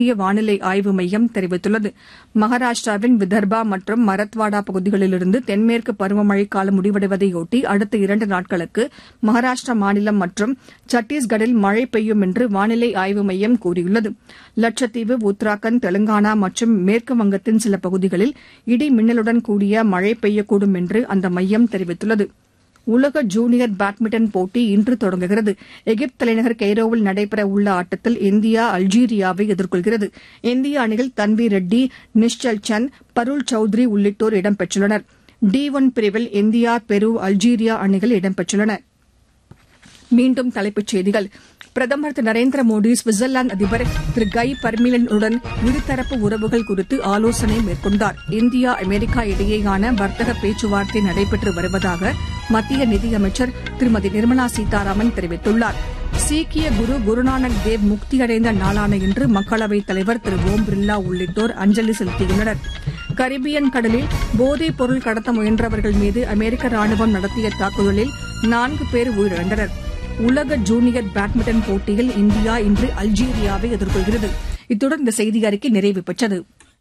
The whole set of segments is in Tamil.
இந்திய வானிலை ஆய்வு மையம் தெரிவித்துள்ளது மகாராஷ்டிராவின் விதர்பா மற்றும் மரத்வாடா பகுதிகளிலிருந்து தென்மேற்கு பருவமழை காலம் முடிவடைவதையொட்டி அடுத்த இரண்டு நாட்களுக்கு மகாராஷ்டிரா மாநிலம் மற்றும் சத்தீஸ்கரில் மழை பெய்யும் என்று வானிலை ஆய்வு மையம் கூறியுள்ளது லட்சத்தீவு உத்தராகண்ட் தெலங்கானா மற்றும் மேற்கு வங்கத்தின் சில பகுதிகளில் இடி மின்னலுடன் கூடிய மழை பெய்யக்கூடும் என்று அந்த மையம் தெரிவித்துள்ளது உலக ஜூனியர் பேட்மிண்டன் போட்டி இன்று தொடங்குகிறது எகிப்து தலைநகர் கெய்ரோவில் நடைபெறவுள்ள ஆட்டத்தில் இந்தியா அல்ஜீரியாவை எதிர்கொள்கிறது இந்திய அணியில் தன்வீர் ரெட்டி நிஷ்சல் சந்த் பருள் சௌத்ரி உள்ளிட்டோர் இடம்பெற்றுள்ளனர் டி ஒன் பிரிவில் இந்தியா பெரு அல்ஜீரியா அணிகள் இடம்பெற்றுள்ளன மீண்டும் தலைப்புச் செய்திகள் பிரதமர் திரு நரேந்திர மோடி சுவிட்சர்லாந்து அதிபர் திரு கை பர்மிலனுடன் இருதரப்பு உறவுகள் குறித்து ஆலோசனை மேற்கொண்டார் இந்தியா அமெரிக்கா இடையேயான வர்த்தக பேச்சுவார்த்தை நடைபெற்று வருவதாக மத்திய நிதியமைச்சர் திருமதி நிர்மலா சீதாராமன் தெரிவித்துள்ளார் சீக்கிய குரு குருநானக் தேவ் முக்தியடைந்த நாளான இன்று மக்களவைத் தலைவர் திரு ஓம் பிர்லா உள்ளிட்டோர் அஞ்சலி செலுத்தியுள்ளனர் கரிபியன் கடலில் போதைப் பொருள் கடத்த முயன்றவர்கள் மீது அமெரிக்க ராணுவம் நடத்திய தாக்குதலில் நான்கு பேர் உயிரிழந்தனர் உலக ஜூனியர் பேட்மிண்டன் போட்டியில் இந்தியா இன்று அல்ஜீரியாவை எதிர்கொள்கிறது இத்துடன் இந்த செய்தி அறிக்கை நிறைவு பெற்றது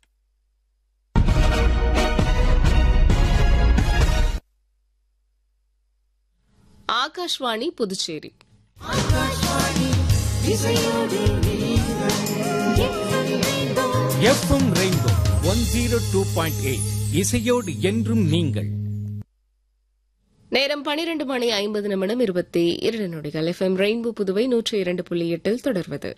Akashvani Puducherry FM rainbow one zero two point eight இசையோடு என்றும் நீங்கள் நேரம் பனிரெண்டு மணி ஐம்பது நிமிடம் இருபத்தி இரண்டு நொடிகள் எஃப்எம் ரெயின்போ புதுவை நூற்றி இரண்டு புள்ளி எட்டில் தொடர்வது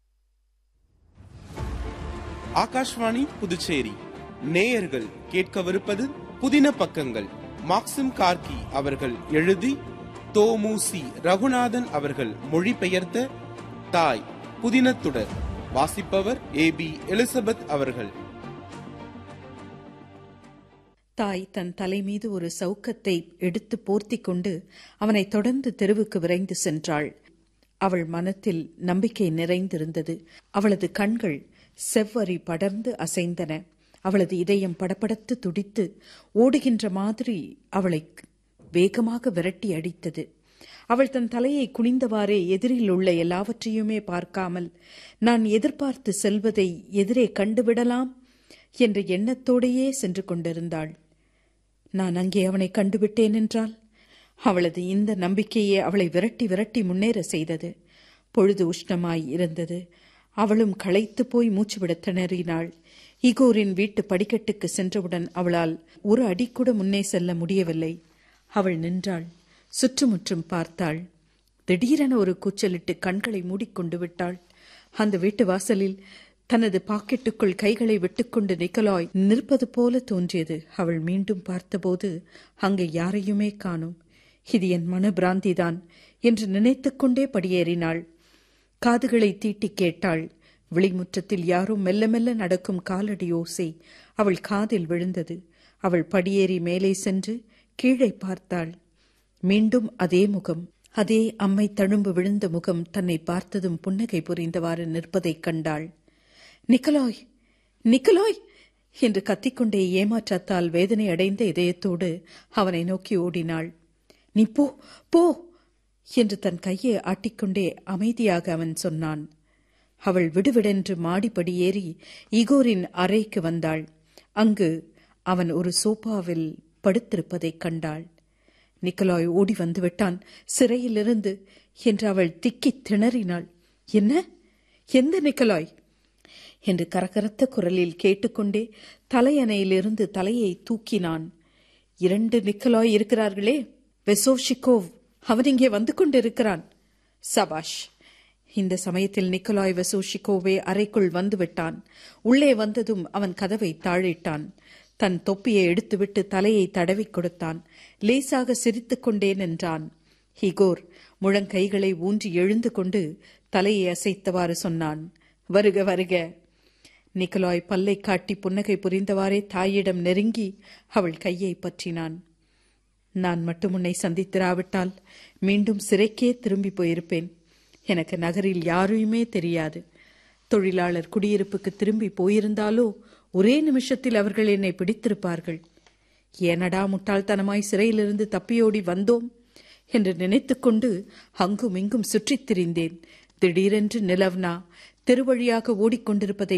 ஆகாஷ்வாணி புதுச்சேரி நேயர்கள் கேட்கவிருப்பது புதின பக்கங்கள் மாக்சிம் கார்கி அவர்கள் எழுதி தோமுசி ரகுநாதன் அவர்கள் மொழிபெயர்த்த தாய் புதினத்துடர் வாசிப்பவர் ஏ பி எலிசபெத் அவர்கள் தாய் தன் தலைமீது ஒரு சவுக்கத்தை எடுத்து போர்த்திக் கொண்டு அவனை தொடர்ந்து தெருவுக்கு விரைந்து சென்றாள் அவள் மனத்தில் நம்பிக்கை நிறைந்திருந்தது அவளது கண்கள் செவ்வரி படர்ந்து அசைந்தன அவளது இதயம் படபடத்து துடித்து ஓடுகின்ற மாதிரி அவளை வேகமாக விரட்டி அடித்தது அவள் தன் தலையை குனிந்தவாறே எதிரில் உள்ள எல்லாவற்றையுமே பார்க்காமல் நான் எதிர்பார்த்து செல்வதை எதிரே கண்டுவிடலாம் என்ற எண்ணத்தோடையே சென்று கொண்டிருந்தாள் நான் அங்கே அவனை கண்டுவிட்டேன் என்றால் அவளது இந்த நம்பிக்கையே அவளை விரட்டி விரட்டி முன்னேற செய்தது பொழுது உஷ்ணமாய் இருந்தது அவளும் களைத்து போய் மூச்சுவிட திணறினாள் இகோரின் வீட்டு படிக்கட்டுக்கு சென்றவுடன் அவளால் ஒரு அடி கூட முன்னே செல்ல முடியவில்லை அவள் நின்றாள் சுற்றுமுற்றும் பார்த்தாள் திடீரென ஒரு கூச்சலிட்டு கண்களை மூடிக்கொண்டு விட்டாள் அந்த வீட்டு வாசலில் தனது பாக்கெட்டுக்குள் கைகளை விட்டுக்கொண்டு நிக்கலாய் நிற்பது போல தோன்றியது அவள் மீண்டும் பார்த்தபோது அங்கே யாரையுமே காணும் இது என் மனபிராந்திதான் என்று நினைத்துக்கொண்டே படியேறினாள் காதுகளை தீட்டி கேட்டாள் விளிமுற்றத்தில் யாரோ மெல்ல மெல்ல நடக்கும் காலடி ஓசை அவள் காதில் விழுந்தது அவள் படியேறி மேலே சென்று கீழே பார்த்தாள் மீண்டும் அதே முகம் அதே அம்மை தழும்பு விழுந்த முகம் தன்னை பார்த்ததும் புன்னகை புரிந்தவாறு நிற்பதைக் கண்டாள் நிக்கலாய் நிக்கலாய் என்று கத்திக்கொண்டே ஏமாற்றத்தால் வேதனை அடைந்த இதயத்தோடு அவனை நோக்கி ஓடினாள் நீ போ போ என்று தன் கையை ஆட்டிக்கொண்டே அமைதியாக அவன் சொன்னான் அவள் விடுவிடென்று மாடிப்படி ஏறி இகோரின் அறைக்கு வந்தாள் அங்கு அவன் ஒரு சோபாவில் படுத்திருப்பதைக் கண்டாள் நிக்கலாய் ஓடி வந்து விட்டான் சிறையிலிருந்து என்று அவள் திக்கித் திணறினாள் என்ன எந்த நிக்கலாய் என்று கரகரத்த குரலில் கேட்டுக்கொண்டே தலையணையிலிருந்து தலையை தூக்கினான் இரண்டு நிக்கலாய் இருக்கிறார்களே வெசோஷிகோவ் அவன் இங்கே வந்து கொண்டிருக்கிறான் சபாஷ் இந்த சமயத்தில் நிக்கலாய் வெசோஷிகோவே அறைக்குள் வந்துவிட்டான் உள்ளே வந்ததும் அவன் கதவை தாழிட்டான் தன் தொப்பியை எடுத்துவிட்டு தலையை தடவிக் கொடுத்தான் லேசாக சிரித்துக்கொண்டே நின்றான் ஹிகோர் முழங்கைகளை ஊன்றி எழுந்து கொண்டு தலையை அசைத்தவாறு சொன்னான் வருக வருக நிக்கலாய் பல்லை காட்டி புன்னகை புரிந்தவாறே தாயிடம் நெருங்கி அவள் கையை பற்றினான் நான் மட்டும் உன்னை சந்தித்திராவிட்டால் மீண்டும் சிறைக்கே திரும்பி போயிருப்பேன் எனக்கு நகரில் யாரையுமே தெரியாது தொழிலாளர் குடியிருப்புக்கு திரும்பி போயிருந்தாலோ ஒரே நிமிஷத்தில் அவர்கள் என்னை பிடித்திருப்பார்கள் ஏனடா முட்டாள்தனமாய் சிறையிலிருந்து தப்பியோடி வந்தோம் என்று நினைத்துக்கொண்டு அங்கும் இங்கும் சுற்றித் திரிந்தேன் திடீரென்று நிலவ்னா தெருவழியாக ஓடிக்கொண்டிருப்பதை